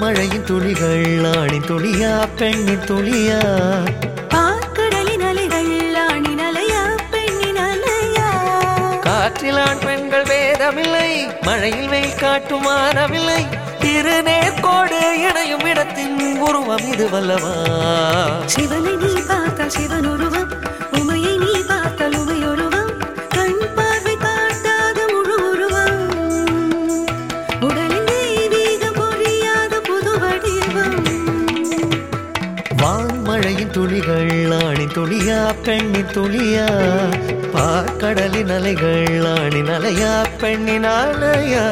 வான்மழையின் துளிகள் ஆணின் துளியா பெண்ணின் துளியா பார்க்கடலின் அலைகள் ஆணின் அலையா பெண்ணின் அலையா காற்றில் ஆண் பெண்கள் வேதமில்லை மழையில் வெயில் காட்டும் வானமில்லை இரு நேர்கோடு இணையும் இடத்தின் உருவம் இது வல்லவா சிவனை நீ பார்த்தால் சிவன் உருவம் உமையை நீ பார்த்தால் உமை உருவம் கண் பார்வை காட்டாத முழு உருவம் உடலின் தெய்வீகம் பொழியாத புது வடிவம் வான்மழையின் துளிகள் ஆணின் துளியா பெண்ணின் துளியா பார்க்கடலின் அலைகள் ஆணின் அலையா பெண்ணின் அலையா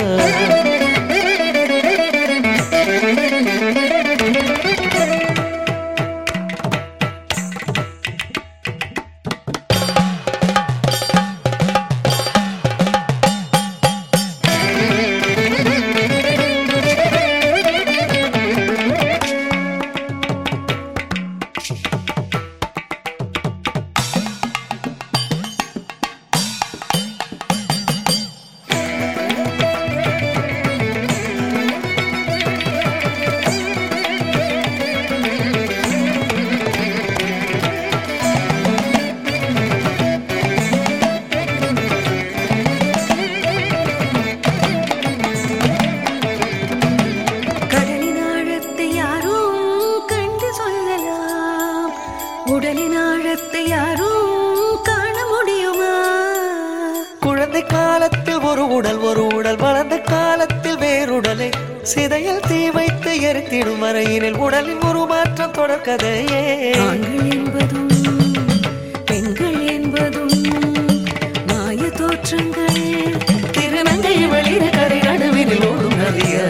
கடலின் ஆழத்தை யாரும் கண்டு சொல்லலாம் உடலின் ஆழத்தை யாரும் காண முடியுமா குழந்தை காலத்தில் ஒரு உடல் ஒரு உடல் வளர்ந்த காலத்தில் வேறுடலை சிதையில் தீ வைத்து எரித்திடும் வரையினில் உடலின் ஒரு மாற்றம் தொடர்கதையே ஆண்கள் என்பதும் பெண்கள் என்பதும் மாய தோற்றங்கள் திருநங்கை வெளியிட கரை நடுவினில் ஓடும் நதியா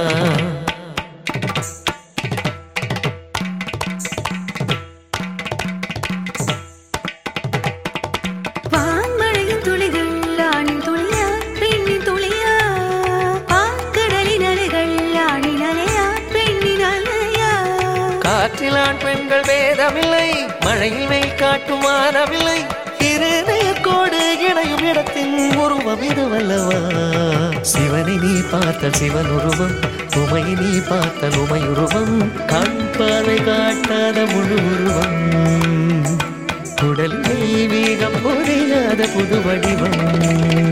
வான்மழையின் துளிகள் ஆணின் துளியா பெண்ணின் துளியா ஆக்கடலின் அலைகள் ஆணின் அலையா பெண்ணின் அலையா காற்றில் ஆண் பெண்கள் வேதமில்லை மழையில் வெயில் காட்டும் வானமில்லை இரு நேர்கோடு இணையும் இடத்தின் உருவம் இது வல்லவா சிவனை நீ பார்த்த சிவன் உருவம் உமையை நீ பார்த்த உமை உருவம் கண் பார்வை காட்டாத முழு உருவம் உடல் தெய்வீகம் புரியாத புது வடிவம்